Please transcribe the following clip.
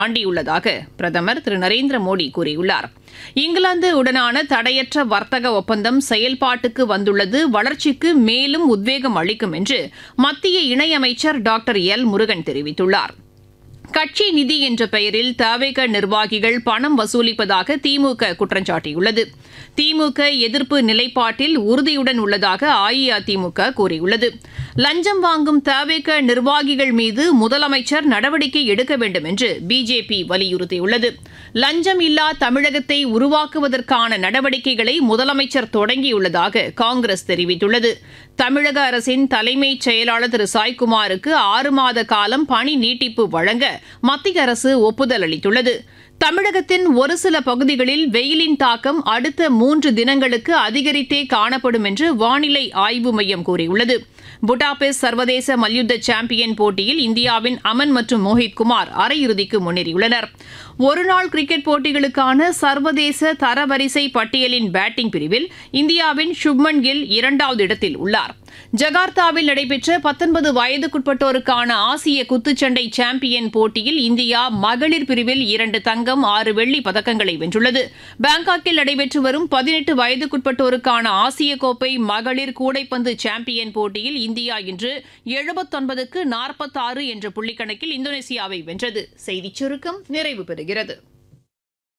தாண்டியுள்ளதாக பிரதமர் திரு நரேந்திர மோடி கூறியுள்ளார் இங்கிலாந்து உடனான தடையற்ற வர்த்தக ஒப்பந்தம் செயல்பாட்டுக்கு வந்துள்ளது வளர்ச்சிக்கு மேலும் உத்வேகம் அளிக்கும் என்று மத்திய இணையமைச்சர் டாக்டர் எல் முருகன் தெரிவித்துள்ளார் கட்சி நிதி என்ற பெயரில் தவேக நிர்வாகிகள் பணம் வசூலிப்பதாக திமுக குற்றம் சாட்டியுள்ளது திமுக எதிர்ப்பு நிலைப்பாட்டில் உறுதியுடன் உள்ளதாக அஇஅதிமுக கூறியுள்ளது லஞ்சம் வாங்கும் தவேக நிர்வாகிகள் மீது முதலமைச்சர் நடவடிக்கை எடுக்க வேண்டும் என்று பிஜேபி வலியுறுத்தியுள்ளது லஞ்சம் இல்லா தமிழகத்தை உருவாக்குவதற்கான நடவடிக்கைகளை முதலமைச்சர் தொடங்கியுள்ளதாக காங்கிரஸ் தெரிவித்துள்ளது தமிழக அரசின் தலைமைச் செயலாளர் திரு சாய்குமாருக்கு ஆறு மாத காலம் பணி நீட்டிப்பு வழங்க மத்திய அரசு ஒப்புதல் அளித்துள்ளது தமிழகத்தின் ஒரு சில பகுதிகளில் வெயிலின் தாக்கம் அடுத்த மூன்று தினங்களுக்கு அதிகரித்தே காணப்படும் என்று வானிலை ஆய்வு மையம் கூறியுள்ளது புட்டாபெஸ்ட் சர்வதேச மல்யுத்த சாம்பியன் போட்டியில் இந்தியாவின் அமன் மற்றும் மோஹித் குமார் அரையிறுதிக்கு முன்னேறியுள்ளனர் ஒருநாள் கிரிக்கெட் போட்டிகளுக்கான சர்வதேச தரவரிசை பட்டியலின் பேட்டிங் பிரிவில் இந்தியாவின் சுப்மன் கில் இரண்டாவது இடத்தில் உள்ளார் ஜகார்த்தாவில் நடைபெற்ற பத்தொன்பது வயதுக்குட்பட்டோருக்கான ஆசிய குத்துச்சண்டை சாம்பியன் போட்டியில் இந்தியா மகளிர் பிரிவில் இரண்டு தங்கம் ஆறு வெள்ளி பதக்கங்களை வென்றுள்ளது பாங்காக்கில் நடைபெற்று வரும் பதினெட்டு வயதுக்குட்பட்டோருக்கான ஆசிய கோப்பை மகளிர் கூடைப்பந்து சாம்பியன் போட்டியில் இந்தியா இன்று எழுபத்தொன்பதுக்கு நாற்பத்தாறு என்ற புள்ளிக்கணக்கில் இந்தோனேசியாவை வென்றது செய்திச் சுருக்கம் நிறைவு பெறுகிறது